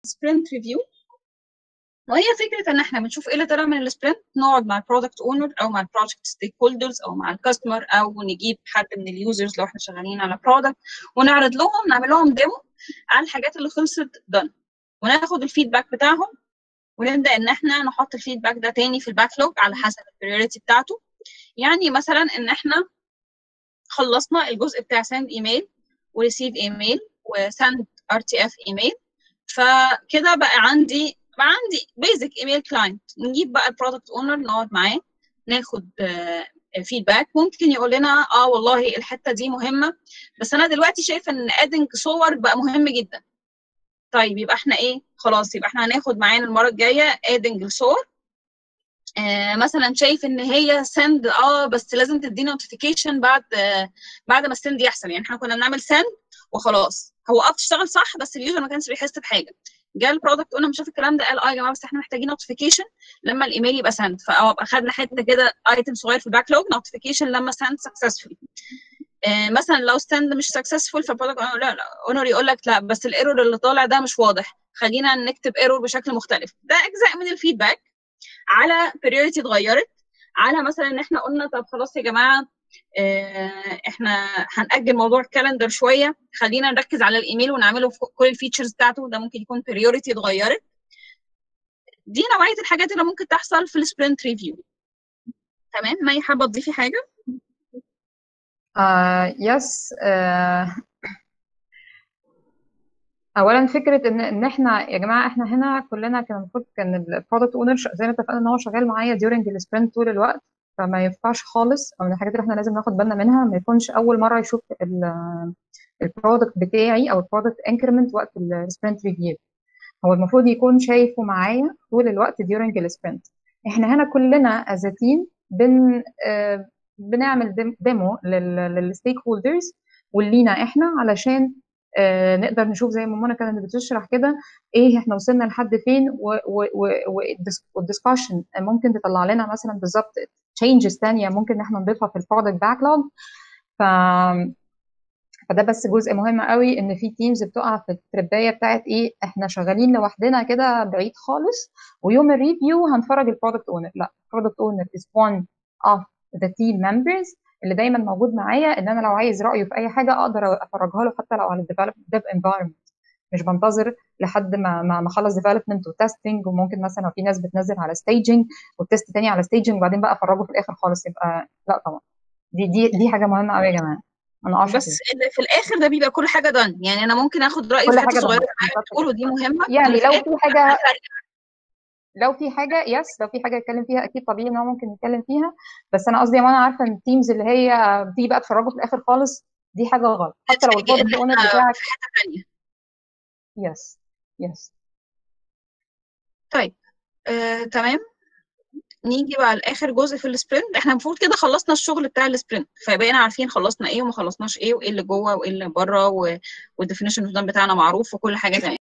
سبرنت ريفيو وهي فكره ان احنا بنشوف ايه اللي طلع من السبرنت نقعد مع البرودكت اونر او مع البروجكت ستيك هولدرز او مع الكاستمر او نجيب حد من اليوزرز لو احنا شغالين على برودكت ونعرض لهم نعمل لهم ديمو على الحاجات اللي خلصت دن وناخد الفيدباك بتاعهم ونبدا ان احنا نحط الفيدباك ده تاني في الباك لوج على حسب البريوريتي بتاعته يعني مثلا ان احنا خلصنا الجزء بتاع سند ايميل وريسيف ايميل وسند ار تي اف ايميل فكده بقى عندي بقى عندي بيزك ايميل كلاينت نجيب بقى البرودكت اونر نقعد معاه ناخد فيدباك ممكن يقول لنا اه والله الحته دي مهمه بس انا دلوقتي شايفه ان ادنج صور بقى مهم جدا طيب يبقى احنا ايه خلاص يبقى احنا هناخد معانا المره الجايه ادنج الصور آه مثلا شايف ان هي سند اه بس لازم تدي نوتيفيكيشن بعد آه بعد ما السند يحصل يعني احنا كنا بنعمل سند وخلاص هو اه بتشتغل صح بس اليوزر ما كانش بيحس بحاجه جه البرودكت اونر شاف الكلام ده قال اه يا جماعه بس احنا محتاجين نوتيفيكيشن لما الايميل يبقى سند فاه اخدنا حته كده ايتم صغير في الباك لوج نوتيفيكيشن لما سند سكسسفولي آه مثلا لو ستاند مش سكسسفول فالبرودكت لا لا اونر يقول لك لا بس الايرور اللي طالع ده مش واضح خلينا نكتب ايرور بشكل مختلف ده اجزاء من الفيدباك على بريوريتي اتغيرت على مثلا ان احنا قلنا طب خلاص يا جماعه اه احنا هنأجل موضوع الكالندر شويه خلينا نركز على الايميل ونعمله في كل الفيتشرز بتاعته ده ممكن يكون بريوريتي اتغيرت دي نوعيه الحاجات اللي ممكن تحصل في السبرنت ريفيو تمام ما حابه تضيفي حاجه آه يس آه اولا فكره ان ان احنا يا جماعه احنا هنا كلنا كان المفروض كان البرودكت اونر زي ما اتفقنا ان هو شغال معايا ديورنج السبرنت طول الوقت فما ينفعش خالص او من الحاجات اللي احنا لازم ناخد بالنا منها ما يكونش اول مره يشوف البرودكت بتاعي او البرودكت انكريمنت وقت السبرنت ريفيو هو المفروض يكون شايفه معايا طول الوقت ديورنج السبرنت احنا هنا كلنا از تيم بن آه بنعمل ديمو للستيك هولدرز ولينا احنا علشان آه نقدر نشوف زي ما منى كانت بتشرح كده ايه احنا وصلنا لحد فين والدسكشن ممكن تطلع لنا مثلا بالظبط تشينجز ثانيه ممكن احنا نضيفها في البرودكت باكلوج ف فده بس جزء مهم قوي ان في تيمز بتقع في التربايه بتاعت ايه احنا شغالين لوحدنا كده بعيد خالص ويوم الريفيو هنفرج البرودكت اونر لا البرودكت اونر از one of the team members اللي دايما موجود معايا ان انا لو عايز رايه في اي حاجه اقدر افرجها له حتى لو على الديفلوب ديف انفايرمنت مش بنتظر لحد ما ما اخلص ديفلوبمنت وتستنج وممكن مثلا في ناس بتنزل على ستيجنج والتست تاني على ستيجنج وبعدين بقى افرجه في الاخر خالص يبقى لا طبعا دي دي دي حاجه مهمه قوي يا جماعه انا بس اللي في الاخر ده بيبقى كل حاجه دن يعني انا ممكن اخد راي كل في حته حاجه صغيره تقولوا دي مهمه يعني لو في حاجه لو في حاجه يس لو في حاجه يتكلم فيها اكيد طبيعي ان هو ممكن يتكلم فيها بس انا قصدي انا عارفه ان التيمز اللي هي بتيجي بقى تفرجوا في الاخر خالص دي حاجه غلط حتى لو البرودكت اونر بتاعك في حته ثانيه يس يس طيب آه، تمام نيجي بقى لاخر جزء في السبرنت احنا المفروض كده خلصنا الشغل بتاع السبرنت فبقينا عارفين خلصنا ايه وما خلصناش ايه وايه اللي جوه وايه اللي بره والديفينيشن بتاعنا معروف وكل حاجه تمام